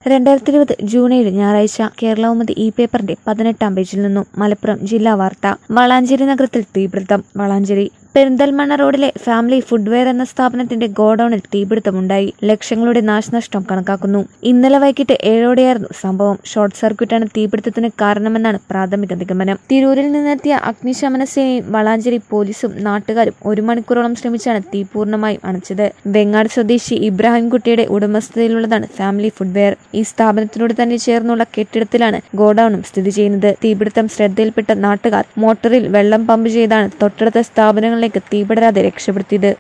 രണ്ടായിരത്തി ഇരുപത് ജൂൺ ഏഴ് ഞായറാഴ്ച കേരളൗമതി ഈ പേപ്പറിന്റെ പതിനെട്ടാം പേജിൽ നിന്നും മലപ്പുറം ജില്ലാ വാർത്ത വളാഞ്ചേരി നഗരത്തിൽ തീപിടുത്തം വളാഞ്ചേരി പെരിന്തൽമണ്ണ റോഡിലെ ഫാമിലി ഫുഡ്വെയർ എന്ന സ്ഥാപനത്തിന്റെ ഗോഡൌണിൽ തീപിടുത്തമുണ്ടായി ലക്ഷങ്ങളുടെ നാശനഷ്ടം കണക്കാക്കുന്നു ഇന്നലെ വൈകിട്ട് ഏഴോടെയായിരുന്നു സംഭവം ഷോർട്ട് സർക്യൂട്ടാണ് തീപിടുത്തത്തിന് കാരണമെന്നാണ് പ്രാഥമിക നിഗമനം തിരൂരിൽ നിന്നെത്തിയ അഗ്നിശമന സേനയും വളാഞ്ചേരി പോലീസും നാട്ടുകാരും ഒരു മണിക്കൂറോളം ശ്രമിച്ചാണ് തീ പൂർണ്ണമായും അണച്ചത് വെങ്ങാട് സ്വദേശി ഇബ്രാഹിംകുട്ടിയുടെ ഉടമസ്ഥതയിലുള്ളതാണ് ഫാമിലി ഫുഡ്വെയർ ഈ സ്ഥാപനത്തിനോട് തന്നെ ചേർന്നുള്ള കെട്ടിടത്തിലാണ് ഗോഡൌണും സ്ഥിതി ചെയ്യുന്നത് തീപിടുത്തം ശ്രദ്ധയിൽപ്പെട്ട നാട്ടുകാർ മോട്ടറിൽ വെള്ളം പമ്പ് ചെയ്താണ് തൊട്ടടുത്ത സ്ഥാപനങ്ങളിലേക്ക് തീപടരാതെ രക്ഷപ്പെടുത്തിയത്